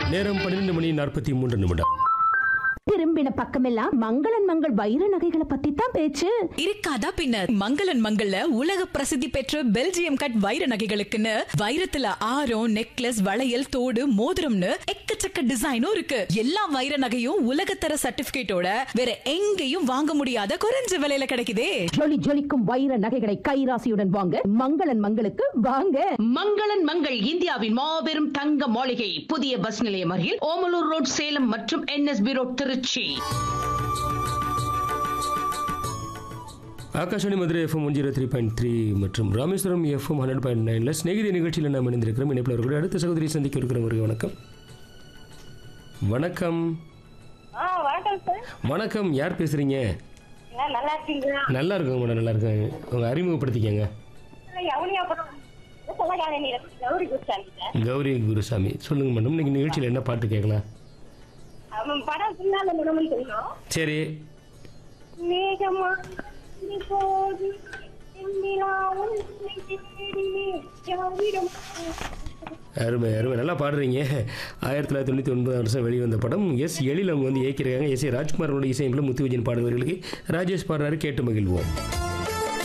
நேரம் பன்னிரெண்டு மணி நாற்பத்தி மூன்று நிமிடம் திரும்பின பக்கமெல்லாம் மங்களன் மங்கள் வைர நகைகளை பத்தி தான் பேச்சு இருக்காதா பின்ன மங்களன் மங்கள்ல உலக பிரசித்தி பெற்ற பெல்ஜியம் கட் வைர நகைகளுக்குன்னு வைரத்துல ஆரம் நெக்லஸ் வளையல் தோடு மோதிரம்னு எக்கச்சக்க டிசைனும் இருக்கு எல்லா வைர நகையும் உலகத்தர சர்டிபிகேட்டோட வேற எங்கேயும் வாங்க முடியாத குறைஞ்ச விலையில கிடைக்குதே ஜொலி ஜொலிக்கும் வைர நகைகளை கைராசியுடன் வாங்க மங்களன் மங்களுக்கு வாங்க மங்களன் மங்கள் இந்தியாவின் மாபெரும் தங்க மாளிகை புதிய பஸ் நிலையம் அருகில் ஓமலூர் ரோட் சேலம் மற்றும் NSP road Trichy Akashvani Madurai FM one zero three point three மற்றும் ராமேஸ்வரம் எஃப்எம் ஹண்ட்ரட் பாயிண்ட் நைனில் ஸ்நேகிதி நிகழ்ச்சியில் நாம் இணைந்திருக்கிறோம் இணைப்பில் அவர்களுடைய அடுத்த சகோதரி சந்திக்க இருக்கிறவங்க வணக்கம் வணக்கம் ஆ வணக்கம் சார் வணக்கம் யார் பேசுகிறீங்க என்ன நல்லா இருக்கீங்களா நல்லா இருக்குங்க மேடம் நல்லா இருக்காங்க உங்கள் அறிமுகப்படுத்திக்கங்க யவுனியாபுரம் சொல்லகாலனி கௌரி குருசாமி சார் கௌரி குருசாமி சொல்லுங்கள் மேடம் இன்னைக்கு நிகழ்ச்சியில் என்ன பாட்டு கேட்கலாம் அவன் படம் பின்னால மனமும் தெரியும் சரி மேகமா போது எண்ணிலா உன்னை தேடியே யாரிடம் அருமை அருமை நல்லா பாடுறீங்க ஆயிரத்தி தொள்ளாயிரத்தி தொண்ணூற்றி ஒன்பதாம் வருஷம் வெளிவந்த படம் எஸ் எழில் அவங்க வந்து இயக்கியிருக்காங்க எஸ் ஏ ராஜ்குமாரோட இசையமைப்பில் முத்து விஜயன் பாடுபவர்களுக்கு ராஜேஷ் பாடுறாரு கேட்டு மகிழ்வோம்